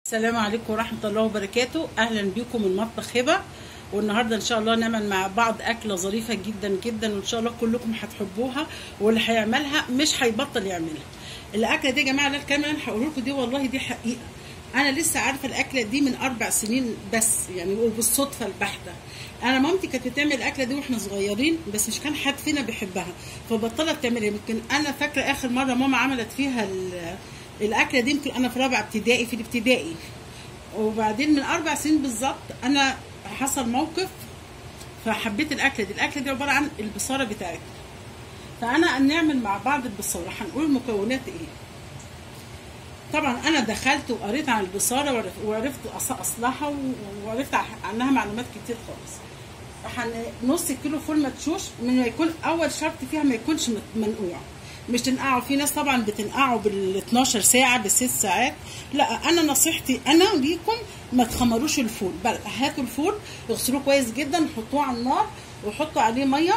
السلام عليكم ورحمة الله وبركاته أهلا بكم من مطبخ هبة والنهاردة إن شاء الله نعمل مع بعض أكلة ظريفة جدا جدا وإن شاء الله كلكم هتحبوها واللي هيعملها مش هيبطل يعملها الأكلة دي يا جماعة لا الكلام اللي أنا هقوله لكم دي والله دي حقيقة أنا لسه عارفة الأكلة دي من أربع سنين بس يعني وبالصدفة البحتة أنا مامتي كانت بتعمل الأكلة دي وإحنا صغيرين بس مش كان حد فينا بيحبها فبطلت تعملها يمكن أنا فاكرة آخر مرة ماما عملت فيها ال- الاكله دي يمكن انا في رابعه ابتدائي في الابتدائي وبعدين من اربع سنين بالظبط انا حصل موقف فحبيت الاكله دي الاكله دي عباره عن البصاره بتاعتنا فانا نعمل مع بعض البصاره هنقول المكونات ايه طبعا انا دخلت وقريت عن البصاره وعرف- وعرفت أص- اصلها و- وعرفت عنها معلومات كتير خالص هن- نص كيلو فول مدشوش من ما يكون اول شرط فيها ما يكونش مت- منقوع مش تنقعوا في ناس طبعا بتنقعوا بال 12 ساعه بالست ساعات لا انا نصيحتي انا ليكم ما تخمروش الفول بل هاتوا الفول اغسلوه كويس جدا حطوه على النار وحطوا عليه ميه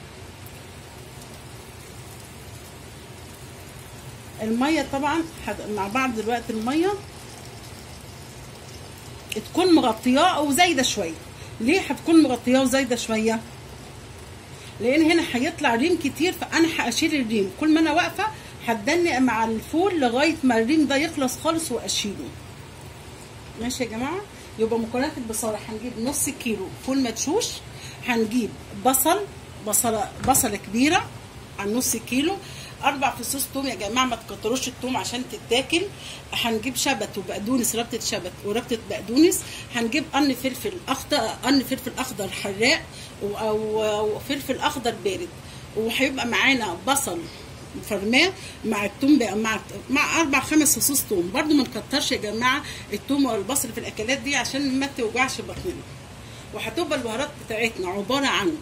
الميه طبعا هد- مع بعض دلوقتي الميه تكون مغطياه او زايده شويه ليه هتكون مغطياه وزايده شويه لان هنا هيطلع ريم كتير فانا هاشيل الريم كل ما انا واقفه هتدنق مع الفول لغايه ما الريم ده يخلص خالص واشيله ماشي يا جماعه يبقى مكونات البصاره هنجيب نص كيلو فول مدشوش هنجيب بصل بصله بصله كبيره على نص كيلو اربع فصوص توم يا جماعه ما تكتروش التوم عشان تتاكل هنجيب شبت وبقدونس ربطه شبت وربطه بقدونس هنجيب قرن فلفل اخضر قرن فلفل اخضر حراق و- او أو فلفل اخضر بارد وهيبقى معانا بصل فرماه مع التوم بقى مع مع اربع خمس فصوص توم برده ما نكترش يا جماعه التوم والبصل في الاكلات دي عشان ما توجعش بطننا وهتبقى البهارات بتاعتنا عباره عن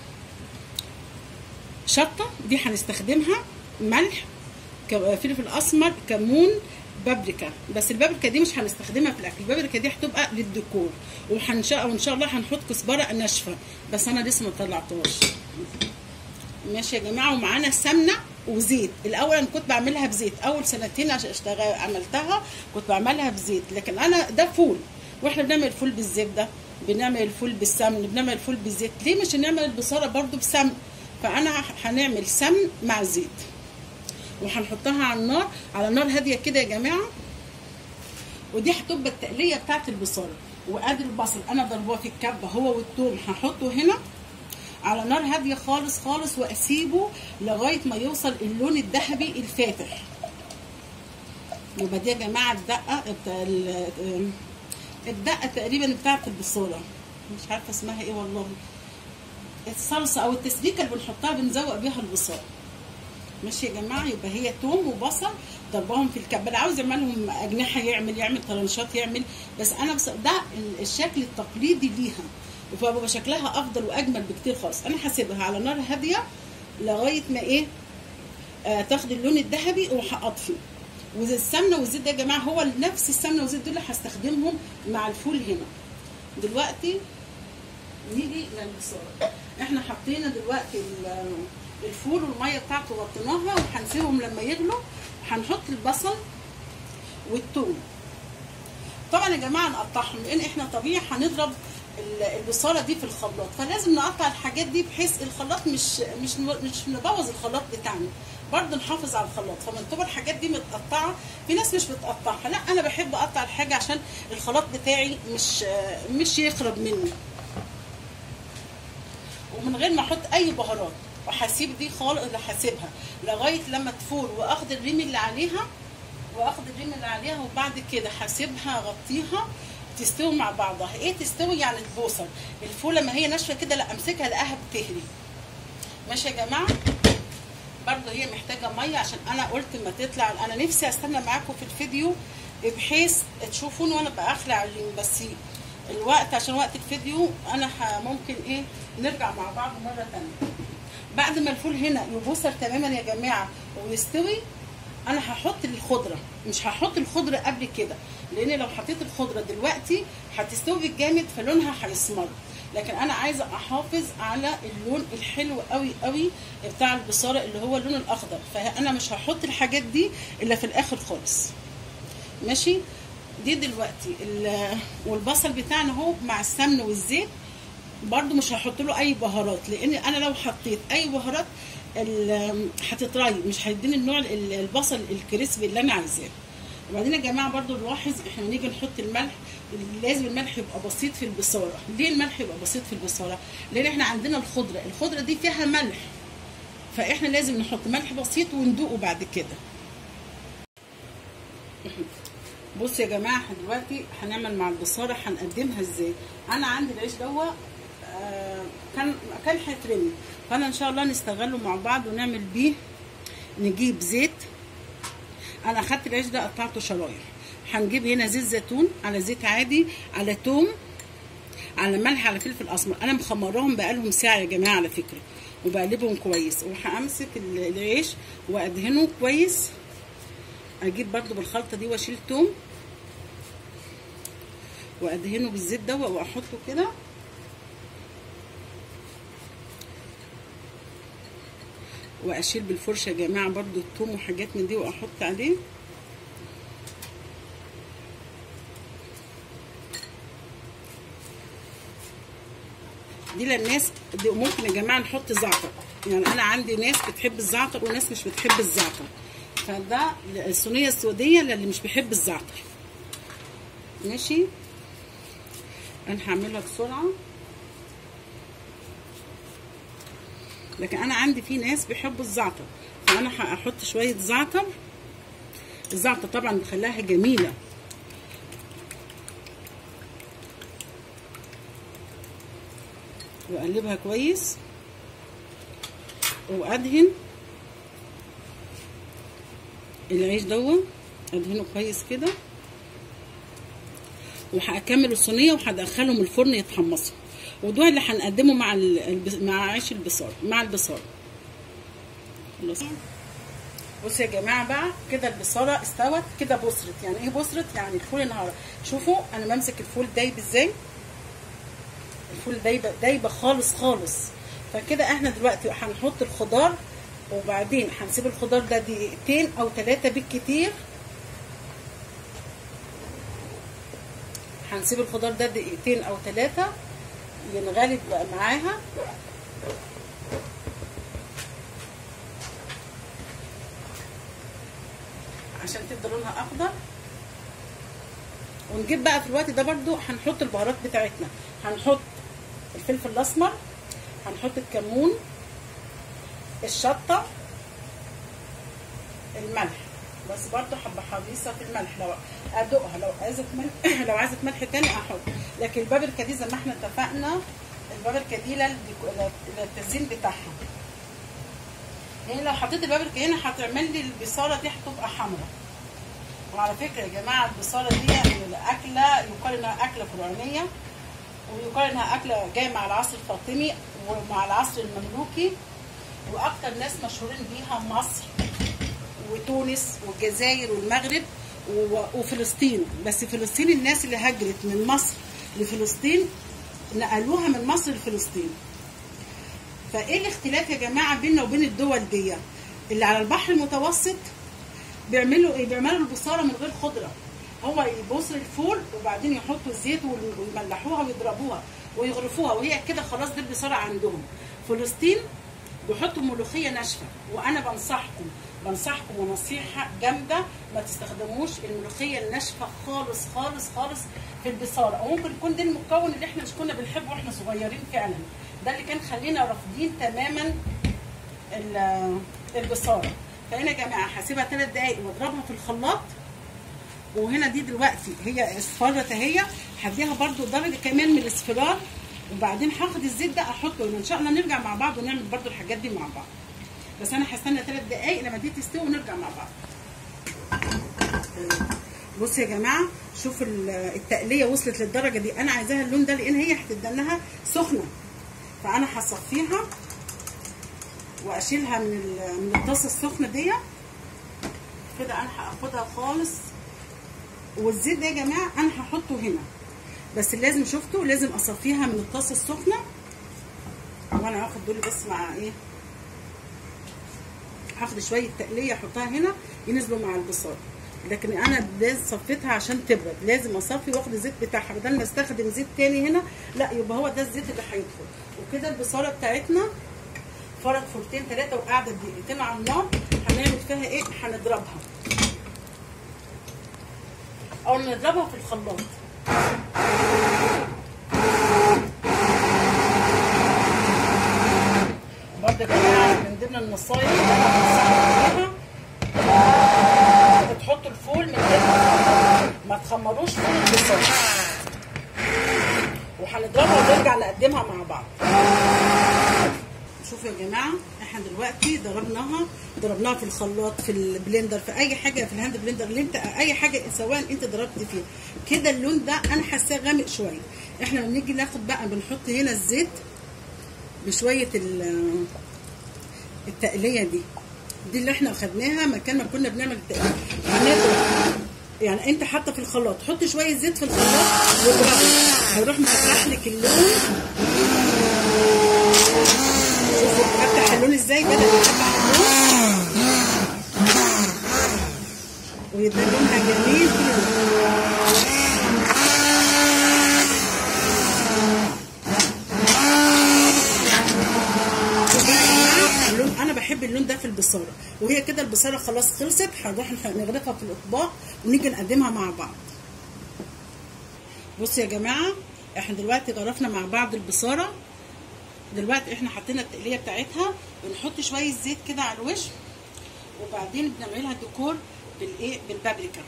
شطه دي هنستخدمها ملح ك- فلفل اسمر كمون بابريكا بس البابريكا دي مش هنستخدمها في الاكل البابريكا دي هتبقى للديكور وهن شاء وان شاء الله هنحط كزبره ناشفه بس انا لسه ما طلعتهاش ماشي يا جماعه ومعانا سمنه وزيت الاول انا كنت بعملها بزيت اول سنتين عشان اشتغل عملتها كنت بعملها بزيت لكن انا ده فول واحنا بنعمل الفول بالزبده بنعمل الفول بالسمن بنعمل الفول بالزيت ليه مش هنعمل البصاره برضو بسمن فانا هنعمل سمن مع زيت وهنحطها على النار على نار هاديه كده يا جماعه ودي هتبقى التقليه بتاعت البصاره وادي البصل انا ضرباه في الكبه هو والثوم هحطه هنا على نار هاديه خالص خالص واسيبه لغايه ما يوصل اللون الذهبي الفاتح يبقى دي يا جماعه الدقه بتاع ال- الدقه تقريبا بتاعت البصاره مش عارفه اسمها ايه والله الصلصه او التسبيكه اللي بنحطها بنزوق بيها البصاره ماشي يا جماعه يبقى هي توم وبصل ضربهم في الكبه اللي عاوز يعملهم اجنحه يعمل يعمل طرنشات يعمل بس انا بس ده ال- الشكل التقليدي ليها فبيبقى شكلها افضل واجمل بكتير خالص انا هسيبها على نار هاديه لغايه ما ايه آه تاخد اللون الذهبي وهقطفي والسمنه والزيت ده يا جماعه هو نفس السمنه والزيت دول اللي هستخدمهم مع الفول هنا دلوقتي نيجي للبصاره احنا حطينا دلوقتي ال- الفول والميه بتاعته غطيناها وهنسيبهم لما يغلوا هنحط البصل والثوم طبعا يا جماعه نقطعهم لان احنا طبيعي هنضرب ال- البصاره دي في الخلاط فلازم نقطع الحاجات دي بحيث الخلاط مش مش مش نبوظ الخلاط بتاعنا برضه نحافظ على الخلاط فمن تبقى الحاجات دي متقطعه في ناس مش بتقطعها لا انا بحب اقطع الحاجه عشان الخلاط بتاعي مش مش يخرب مني ومن غير ما احط اي بهارات وهسيب دي خالص هسيبها لغايه لما تفور واخد الريم اللي عليها واخد الريم اللي عليها وبعد كده هسيبها اغطيها تستوي مع بعضها ايه تستوي يعني تبوصل الفول لما هي ناشفه كده لا امسكها الاقيها بتهري ماشي يا جماعه برضه هي محتاجه ميه عشان انا قلت ما تطلع انا نفسي استنى معاكم في الفيديو بحيث تشوفوني وانا بخلع الريم بس الوقت عشان وقت الفيديو انا ح- ممكن ايه نرجع مع بعض مره تانية بعد ما الفول هنا يبوصل تماما يا جماعه ويستوي انا هحط الخضره مش هحط الخضره قبل كده لان لو حطيت الخضره دلوقتي هتستوي بالجامد فلونها هيسمر لكن انا عايزه احافظ على اللون الحلو قوي قوي بتاع البصاره اللي هو اللون الاخضر فانا مش هحط الحاجات دي الا في الاخر خالص ماشي دي دلوقتي ال- والبصل بتاعنا اهو مع السمن والزيت برضو مش هحط له اي بهارات لان انا لو حطيت اي بهارات ال- هتتري مش هيديني النوع ال- البصل الكريسبي اللي انا عايزاه وبعدين يا جماعه برضو نلاحظ احنا نيجي نحط الملح لازم الملح يبقى بسيط في البصاره ليه الملح يبقى بسيط في البصاره لان احنا عندنا الخضره الخضره دي فيها ملح فاحنا لازم نحط ملح بسيط وندوقه بعد كده بصوا يا جماعه احنا دلوقتي هنعمل مع البصاره هنقدمها ازاي انا عندي العيش دوا آه، كان كان هيترمي فانا ان شاء الله نستغله مع بعض ونعمل بيه نجيب زيت انا اخدت العيش ده قطعته شرايح هنجيب هنا زيت زيتون على زيت عادي على توم على ملح على فلفل اسمر انا مخمراهم بقالهم ساعه يا جماعه على فكره وبقلبهم كويس وهامسك ال- العيش وادهنه كويس اجيب برضو بالخلطه دي واشيل توم وادهنه بالزيت ده واحطه كده واشيل بالفرشه يا جماعه برضو التوم وحاجات من دي واحط عليه دي للناس دي ممكن يا جماعه نحط زعتر يعني انا عندي ناس بتحب الزعتر وناس مش بتحب الزعتر فده الصينيه السوديه للي مش بيحب الزعتر ماشي انا هعملها بسرعه لكن انا عندي في ناس بيحبوا الزعتر فانا هحط شويه زعتر الزعتر طبعا بيخليها جميله واقلبها كويس وادهن العيش دوا ادهنه كويس كده وهكمل الصينيه وهدخلهم الفرن يتحمصوا ودول اللي هنقدمه مع ال- البس- مع عيش البصار مع البصاره خلاص بصوا يا جماعه بقى كده البصاره استوت كده بصرت يعني ايه بصرت يعني الفول النهارده شوفوا انا بمسك الفول دايب ازاي الفول دايبه دايبه خالص خالص فكده احنا دلوقتي هنحط الخضار وبعدين هنسيب الخضار ده دقيقتين او ثلاثه بالكتير هنسيب الخضار ده دقيقتين او ثلاثه ينغلب بقى معاها عشان تبقى لونها اخضر ونجيب بقى في الوقت ده برضو هنحط البهارات بتاعتنا هنحط الفلفل الاسمر هنحط الكمون الشطه الملح بس برضو حبه حريصه في الملح لو ادوقها لو عايزه ملح لو عايزه ملح تاني احط لكن البابريكا دي زي ما احنا اتفقنا البابريكا دي للديكو- للتزيين بتاعها يعني لو حطيت البابريكا هنا هتعمل لي البصاره دي هتبقى حمراء وعلى فكره يا جماعه البصاره دي اكله يقال انها اكله فرعونيه ويقال انها اكله جايه مع العصر الفاطمي ومع العصر المملوكي واكتر ناس مشهورين بيها مصر وتونس والجزائر والمغرب و- وفلسطين بس فلسطين الناس اللي هجرت من مصر لفلسطين نقلوها من مصر لفلسطين فايه الاختلاف يا جماعه بيننا وبين الدول دي اللي على البحر المتوسط بيعملوا ايه بيعملوا البصاره من غير خضره هو يبصر الفول وبعدين يحطوا الزيت ويملحوها ويضربوها ويغرفوها وهي كده خلاص دي البصاره عندهم فلسطين بيحطوا ملوخيه ناشفه وانا بنصحكم بنصحكم ونصيحه جامده ما تستخدموش الملوخيه الناشفه خالص خالص خالص في البصاره وممكن يكون ده المكون اللي احنا مش كنا بنحبه واحنا صغيرين فعلا ده اللي كان خلينا رافضين تماما ال- البصاره فهنا يا جماعه هسيبها ثلاث دقايق واضربها في الخلاط وهنا دي دلوقتي هي اصفرت اهي هديها برده درجه كمان من الاصفرار وبعدين هاخد الزيت ده احطه هنا ان شاء الله نرجع مع بعض ونعمل برده الحاجات دي مع بعض بس انا هستنى ثلاث دقايق لما دي تستوي ونرجع مع بعض بصوا يا جماعه شوف ال- التقليه وصلت للدرجه دي انا عايزاها اللون ده لان هي هتدنها سخنه فانا هصفيها واشيلها من ال- من الطاسه السخنه دي كده انا هاخدها خالص والزيت ده يا جماعه انا هحطه هنا بس لازم شفتوا لازم اصفيها من الطاسه السخنه وانا هاخد دول بس مع ايه هاخد شويه تقليه احطها هنا ينزلوا مع البصار لكن انا لازم صفيتها عشان تبرد لازم اصفي واخد الزيت بتاعها بدل ما استخدم زيت تاني هنا لا يبقى هو ده الزيت اللي هيدخل وكده البصاره بتاعتنا فرق فورتين ثلاثه وقاعده دقيقتين على النار هنعمل فيها ايه هنضربها او نضربها في الخلاط برضه يا جماعه من ضمن النصايح اللي انا بنصحكم بيها تحطوا الفول من غير ما تخمروش فول البصل وهنضربها ونرجع نقدمها مع بعض شوفوا يا جماعه احنا دلوقتي ضربناها ضربناها في الخلاط في البلندر في اي حاجه في الهاند بلندر اللي انت اي حاجه سواء انت ضربت فيها كده اللون ده انا حاساه غامق شويه احنا لما نيجي ناخد بقى بنحط هنا الزيت بشويه التقليه دي دي اللي احنا اخدناها مكان ما كنا بنعمل التقليه هنضرب يعني انت حاطه في الخلاط حط شويه زيت في الخلاط واضربه هيروح مفتح لك اللون شوفوا فتح اللون ازاي بدا يفتح اللون ويبقى لونها جميل كده اللون انا بحب اللون ده في البصاره وهي كده البصاره خلاص خلصت هنروح نغرفها في الاطباق ونيجي نقدمها مع بعض بصوا يا جماعه احنا دلوقتي غرفنا مع بعض البصاره دلوقتي احنا حطينا التقليه بتاعتها بنحط شويه زيت كده على الوش وبعدين بنعملها ديكور بالايه بالبابريكا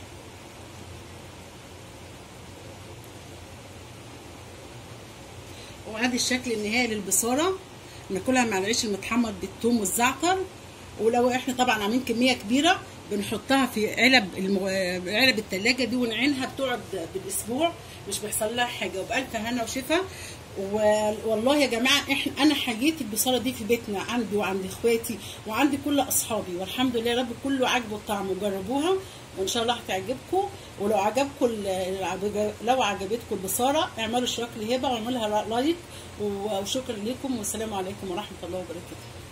وادي الشكل النهائي للبصاره ناكلها مع العيش المتحمر بالثوم والزعتر ولو احنا طبعا عاملين كميه كبيره بنحطها في علب المو... علب التلاجة دي ونعينها بتقعد بالاسبوع مش بيحصل لها حاجه وبالف هنا وشفا و... والله يا جماعه احنا انا حاجيت البصاره دي في بيتنا عندي وعند اخواتي وعندي كل اصحابي والحمد لله رب كله عاجبه الطعم وجربوها وان شاء الله هتعجبكم ولو عجبكم لو عجبتكم البصاره اعملوا اشتراك لهبه واعملوا لها لايك وشكرا لكم والسلام عليكم ورحمه الله وبركاته